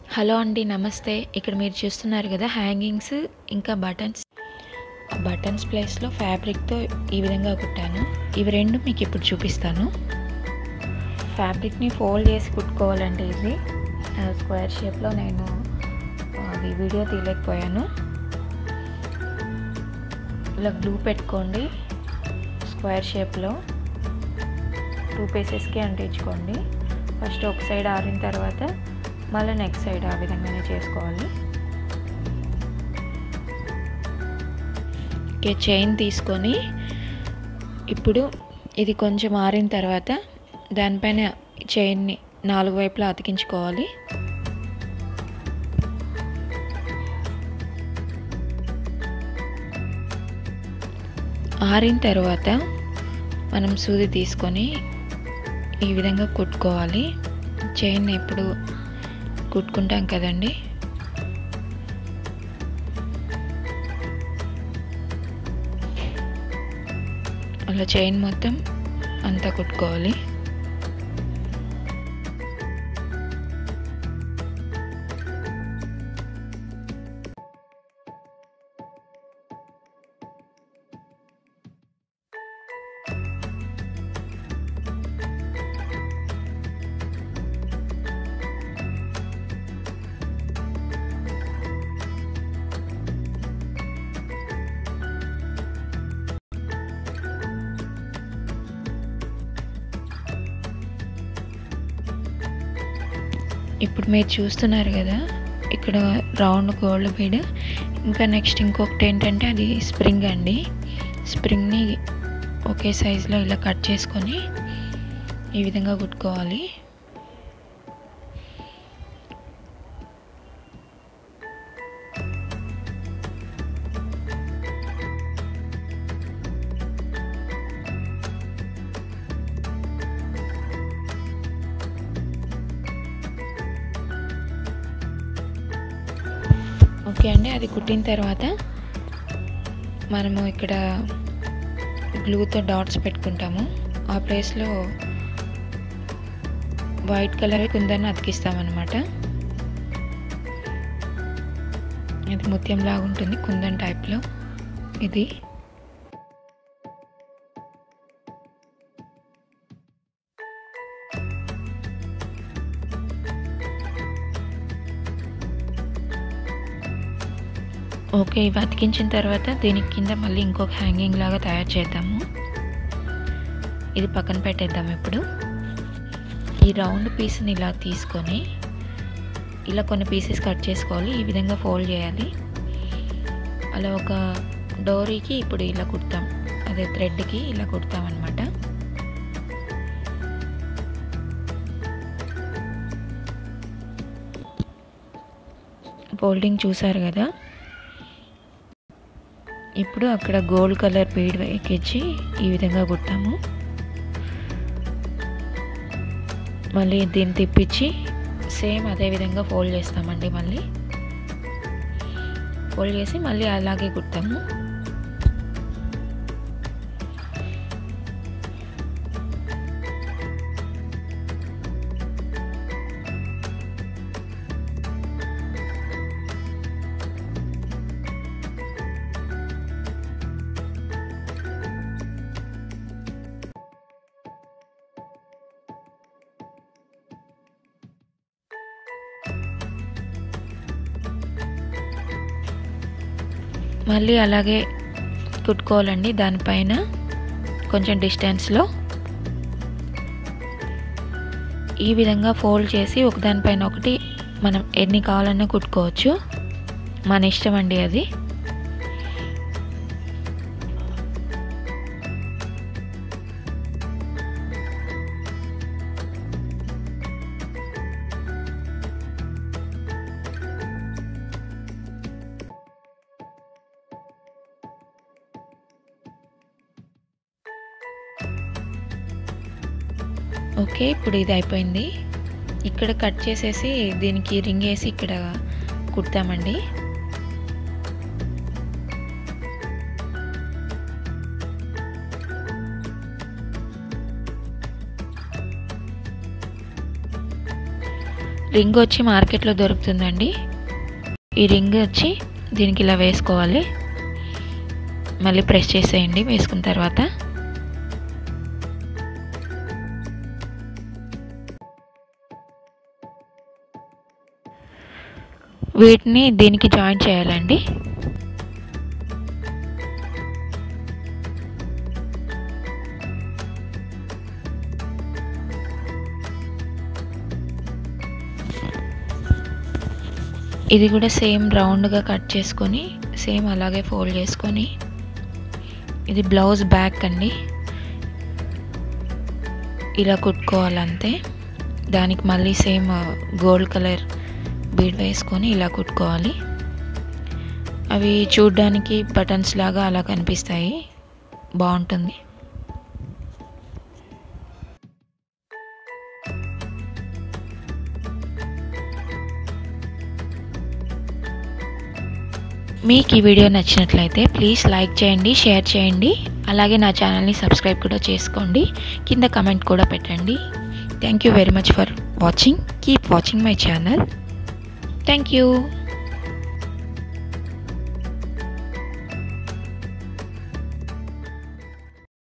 hello అండి నమస్తే ఇక్కడ మీరు చూస్తున్నారు కదా హ్యాంగింగ్స్ ఇంకా బటన్స్ బటన్స్ ప్లేస్లో ఫ్యాబ్రిక్తో ఈ విధంగా కుట్టాను ఇవి రెండు మీకు ఇప్పుడు చూపిస్తాను ఫ్యాబ్రిక్ని ఫోల్డ్ చేసి కుట్టుకోవాలండి ఇది స్క్వేర్ షేప్లో నేను అది వీడియో తీయలేకపోయాను ఇలా గ్లూ పెట్టుకోండి స్క్వేర్ షేప్లో టూ పీసెస్కి అంటించుకోండి ఫస్ట్ ఒక సైడ్ ఆరిన తర్వాత మళ్ళీ నెక్స్ట్ సైడ్ ఆ విధంగానే చేసుకోవాలి ఓకే చైన్ తీసుకొని ఇప్పుడు ఇది కొంచెం ఆరిన తర్వాత దానిపైన చైన్ని నాలుగు వైపులా అతికించుకోవాలి ఆరిన తర్వాత మనం సూది తీసుకొని ఈ విధంగా కుట్టుకోవాలి చైన్ ఎప్పుడు కుట్టుకుంటాం కదండి అలా చైన్ మొత్తం అంతా కుట్టుకోవాలి ఇప్పుడు మీరు చూస్తున్నారు కదా ఇక్కడ రౌండ్ గోల్డ్ బీడ్ ఇంకా నెక్స్ట్ ఇంకొకటి ఏంటంటే అది స్ప్రింగ్ అండి స్ప్రింగ్ని ఒకే సైజులో ఇలా కట్ చేసుకొని ఈ విధంగా కుట్టుకోవాలి ఓకే అండి అది కుట్టిన తర్వాత మనము ఇక్కడ గ్లూతో డాట్స్ పెట్టుకుంటాము ఆ ప్లేస్లో వైట్ కలర్ కుందని అతికిస్తామన్నమాట ఇది ముత్యం లాగా ఉంటుంది కుందన్ టైప్లో ఇది ఓకే ఇవి అతికించిన తర్వాత దీనికి కింద మళ్ళీ ఇంకొక హ్యాంగింగ్ లాగా తయారు చేద్దాము ఇది పక్కన పెట్టేద్దాం ఇప్పుడు ఈ రౌండ్ పీస్ని ఇలా తీసుకొని ఇలా కొన్ని పీసెస్ కట్ చేసుకోవాలి ఈ విధంగా ఫోల్డ్ చేయాలి అలా ఒక డోరీకి ఇప్పుడు ఇలా కుడతాం అదే థ్రెడ్కి ఇలా కుడతాం అనమాట ఫోల్డింగ్ చూసారు కదా ఇప్పుడు అక్కడ గోల్డ్ కలర్ బీడ్ ఎక్కించి ఈ విధంగా కుట్టాము మళ్ళీ దీన్ని తిప్పించి సేమ్ అదే విధంగా ఫోల్డ్ చేస్తామండి మళ్ళీ ఫోల్డ్ చేసి మళ్ళీ అలాగే కుట్టాము మళ్ళీ అలాగే కుట్టుకోవాలండి దానిపైన కొంచెం డిస్టెన్స్లో ఈ విధంగా ఫోల్డ్ చేసి ఒకదానిపైన ఒకటి మనం ఎన్ని కావాలన్నా కుట్టుకోవచ్చు మన ఇష్టం అండి అది ఓకే ఇప్పుడు ఇది అయిపోయింది ఇక్కడ కట్ చేసేసి దీనికి రింగ్ వేసి ఇక్కడ కుడతామండి రింగ్ వచ్చి మార్కెట్లో దొరుకుతుందండి ఈ రింగ్ వచ్చి దీనికి ఇలా వేసుకోవాలి మళ్ళీ ప్రెస్ చేసేయండి వేసుకున్న తర్వాత వీటిని దీనికి జాయిన్ చేయాలండి ఇది కూడా సేమ్ రౌండ్గా కట్ చేసుకొని సేమ్ అలాగే ఫోల్డ్ చేసుకొని ఇది బ్లౌజ్ బ్యాక్ అండి ఇలా కుట్టుకోవాలంతే దానికి మళ్ళీ సేమ్ గోల్డ్ కలర్ బీడ్ వేసుకొని ఇలా కుట్టుకోవాలి అవి చూడ్డానికి బటన్స్ లాగా అలా కనిపిస్తాయి బాగుంటుంది మీకు ఈ వీడియో నచ్చినట్లయితే ప్లీజ్ లైక్ చేయండి షేర్ చేయండి అలాగే నా ఛానల్ని సబ్స్క్రైబ్ కూడా చేసుకోండి కింద కమెంట్ కూడా పెట్టండి thank you very much for watching keep watching my channel thank you